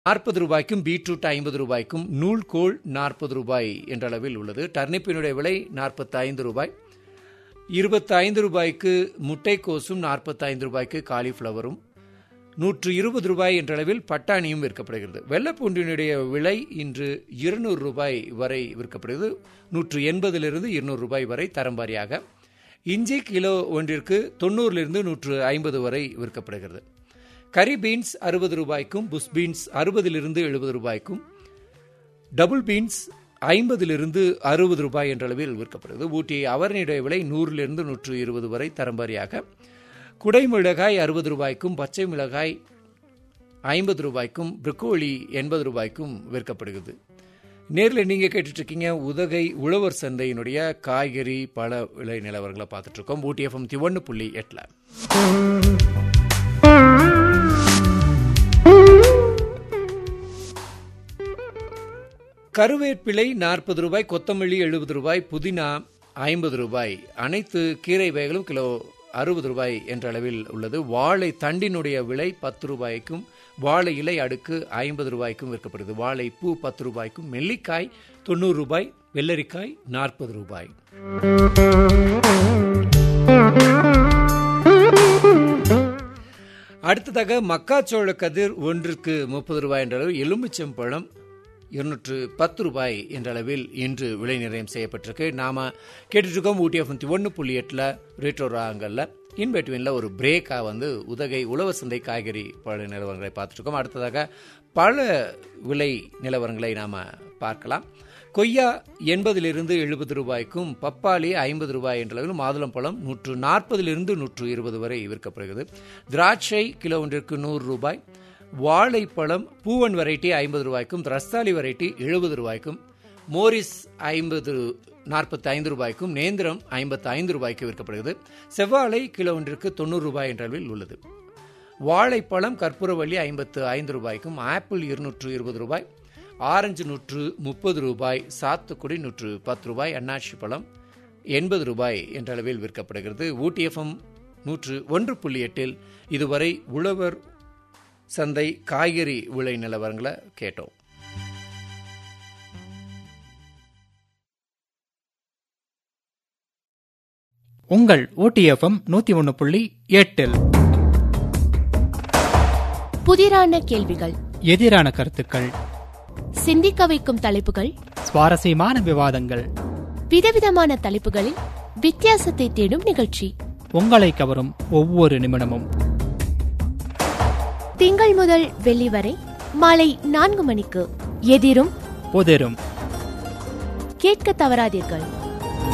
நாற்பது ரூபாய்க்கும் பீட்ரூட் ஐம்பது ரூபாய்க்கும் நூல்கோல் நாற்பது ரூபாய் என்ற அளவில் உள்ளது டர்னிப்பினுடைய விலை நாற்பத்தி ஐந்து ரூபாய் இருபத்தைந்து ரூபாய்க்கு முட்டைக்கோசும் நாற்பத்தைந்து ரூபாய்க்கு காலிஃப்ளவரும் நூற்று இருபது ரூபாய் என்ற அளவில் பட்டாணியும் விற்கப்படுகிறது வெள்ளைப்பூண்டினுடைய விலை இன்று இருநூறு ரூபாய் வரை விற்கப்படுகிறது நூற்று எண்பதிலிருந்து இருநூறு ரூபாய் வரை தரம்பாரியாக இஞ்சி கிலோ ஒன்றிற்கு தொண்ணூறிலிருந்து நூற்று ஐம்பது வரை விற்கப்படுகிறது கரி பீன்ஸ் அறுபது ரூபாய்க்கும் புஷ் பீன்ஸ் அறுபதிலிருந்து எழுபது ரூபாய்க்கும் டபுள் பீன்ஸ் ஐம்பதிலிருந்து அறுபது ரூபாய் என்ற அளவில் விற்கப்படுகிறது ஊட்டி அவரனுடைய விலை நூறிலிருந்து நூற்று இருபது வரை தரம்பாரியாக குடை மிளகாய் அறுபது ரூபாய்க்கும் பச்சை மிளகாய் ஐம்பது ரூபாய்க்கும் ப்ரொக்கோலி எண்பது ரூபாய்க்கும் விற்கப்படுகிறது நேரில் நீங்கள் கேட்டுட்ருக்கீங்க உதகை உழவர் சந்தையினுடைய காய்கறி பழ விலை நிலவரங்களை பார்த்துட்ருக்கோம் ஊட்டி எஃப்எம் ஒன்று புள்ளி எட்டில் கருவேப்பிலை நாற்பது ரூபாய் கொத்தமல்லி எழுபது ரூபாய் புதினா ஐம்பது ரூபாய் அனைத்து கீரை வகைகளும் கிலோ அறுபது ரூபாய் என்ற அளவில் உள்ளது வாழை தண்டினுடைய விலை பத்து ரூபாய்க்கும் வாழை இலை அடுக்கு ஐம்பது ரூபாய்க்கும் விற்கப்படுது வாழை பூ பத்து ரூபாய்க்கும் நெல்லிக்காய் தொண்ணூறு ரூபாய் வெள்ளரிக்காய் நாற்பது ரூபாய் அடுத்ததாக மக்காச்சோள கதிர் ஒன்றுக்கு முப்பது ரூபாய் என்ற அளவு எலுமிச்சம்பழம் இருநூற்று பத்து ரூபாய் என்ற அளவில் இன்று விலை நிர்ணயம் செய்யப்பட்டிருக்கு நாம கேட்டுட்ருக்கோம் ஊட்டி எஃப் ஒன்று புள்ளி எட்டில் ரேட்டோ ராங்கல்ல இன்வெட்வினில் ஒரு பிரேக்காக வந்து உதகை உழவர் சந்தை காய்கறி பழ நிலவரங்களை பார்த்துட்ருக்கோம் அடுத்ததாக பல விலை நிலவரங்களை நாம் பார்க்கலாம் கொய்யா எண்பதிலிருந்து எழுபது ரூபாய்க்கும் பப்பாளி ஐம்பது ரூபாய் என்ற அளவில் மாதுளம்பழம் நூற்று நாற்பதிலிருந்து நூற்று இருபது வரை விற்கப்படுகிறது திராட்சை கிலோ ஒன்றிற்கு நூறு ரூபாய் வாழைப்பழம் பூவன் வெரைட்டி ஐம்பது ரூபாய்க்கும் ரஸ்தாலி வெரைட்டி எழுபது ரூபாய்க்கும் மோரிஸ் ஐம்பது நாற்பத்தி ஐந்து ரூபாய்க்கும் நேந்திரம் ஐம்பத்தி ஐந்து ரூபாய்க்கு விற்கப்படுகிறது செவ்வாழை கிலோ ஒன்றிற்கு தொண்ணூறு ரூபாய் என்ற அளவில் உள்ளது வாழைப்பழம் கற்பூரவள்ளி ஐம்பத்து ஐந்து ரூபாய்க்கும் ஆப்பிள் இருநூற்று இருபது ரூபாய் ஆரஞ்சு நூற்று முப்பது ரூபாய் சாத்துக்குடி நூற்று பத்து ரூபாய் அன்னாசி பழம் எண்பது ரூபாய் என்ற அளவில் விற்கப்படுகிறது ஊட்டி எஃப்எம் நூற்று ஒன்று புள்ளி எட்டில் இதுவரை உழவர் சந்தை காய்கறி விலை நிலவரங்களை கேட்டோம் உங்கள் ஓடிஎஃப்எம் நூத்தி ஒன்னு புள்ளி எட்டில் புதிரான கேள்விகள் எதிரான கருத்துக்கள் சிந்திக்க வைக்கும் தலைப்புகள் சுவாரஸ்யமான விவாதங்கள் விதவிதமான தலைப்புகளில் வித்தியாசத்தை தேடும் நிகழ்ச்சி உங்களை கவரும் ஒவ்வொரு நிமிடமும் திங்கள் முதல் வெள்ளி வரை மாலை நான்கு மணிக்கு எதிரும் புதிரும் கேட்க தவறாதீர்கள்